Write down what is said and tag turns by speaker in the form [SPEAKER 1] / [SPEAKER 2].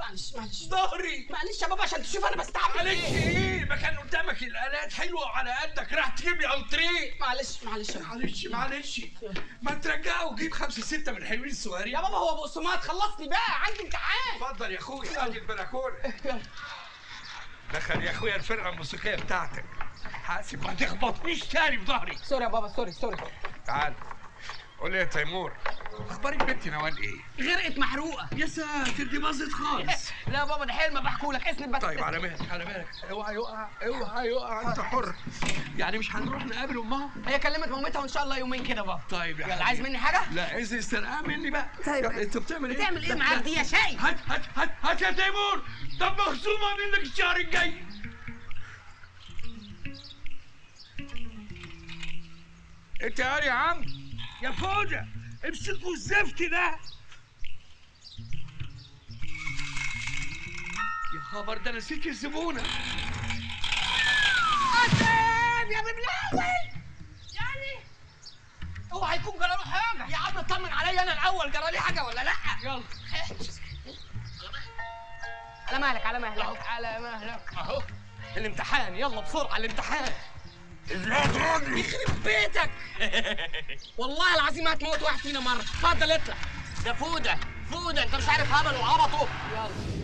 [SPEAKER 1] معلش معلش
[SPEAKER 2] ظهري
[SPEAKER 1] معلش يا بابا عشان تشوف انا بستعمل
[SPEAKER 2] معلش
[SPEAKER 1] ايه
[SPEAKER 2] ايه ما كان قدامك الالات حلوه وعلى قدك راح تجيب لي انتريه
[SPEAKER 1] معلش معلش يا بابا.
[SPEAKER 2] معلش معلش ما ترجعه وجيب خمسه سته من الحلوين الصغيرين
[SPEAKER 1] يا بابا هو بقسماط خلصني بقى عندي امتحان
[SPEAKER 2] اتفضل يا اخويا ادي البلكونه دخل يا اخويا الفرقه الموسيقيه بتاعتك حاسب ما تخبطنيش تاني في ظهري
[SPEAKER 1] سوري يا بابا سوري سوري
[SPEAKER 2] تعال قول لي يا تيمور اخبار بنتي نوال ايه؟
[SPEAKER 1] غرقت محروقه
[SPEAKER 2] يا ساتر دي باظت خالص
[SPEAKER 1] لا يا بابا ده حلم بحكوا لك اسند بس
[SPEAKER 2] طيب على مهلك على مهلك اوعى يقع اوعى يقع انت حر يعني مش هنروح نقابل امها؟
[SPEAKER 1] هي كلمت مامتها وان شاء الله يومين كده بابا
[SPEAKER 2] طيب يا
[SPEAKER 1] يلا
[SPEAKER 2] حبيبي.
[SPEAKER 1] عايز مني حاجه
[SPEAKER 2] لا عايز استرقاء مني بقى
[SPEAKER 1] طيب.
[SPEAKER 2] يلا، انت بتعمل ايه؟
[SPEAKER 1] بتعمل ايه
[SPEAKER 2] لا،
[SPEAKER 1] معاك
[SPEAKER 2] لا.
[SPEAKER 1] دي يا شاي
[SPEAKER 2] هات هات هات هات يا تيمور طب مخصومه منك الشهر الجاي انت يا عم يا فوجة امسكوا الزفت ده يا خبر ده نسيت الزبونة
[SPEAKER 1] قاسم يا ببلاوي يعني اوعى يكون جرى له حاجه يا عم اطمن عليا انا الاول جرى لي حاجه ولا لا
[SPEAKER 2] يلا
[SPEAKER 1] على مهلك على مهلك على مهلك اهو الامتحان يلا بسرعه الامتحان يخرب بيتك والله العظيم هتموت واحد فينا مره اتفضل اطلع ده فوده فوده انت مش عارف هبل وعبطه يلا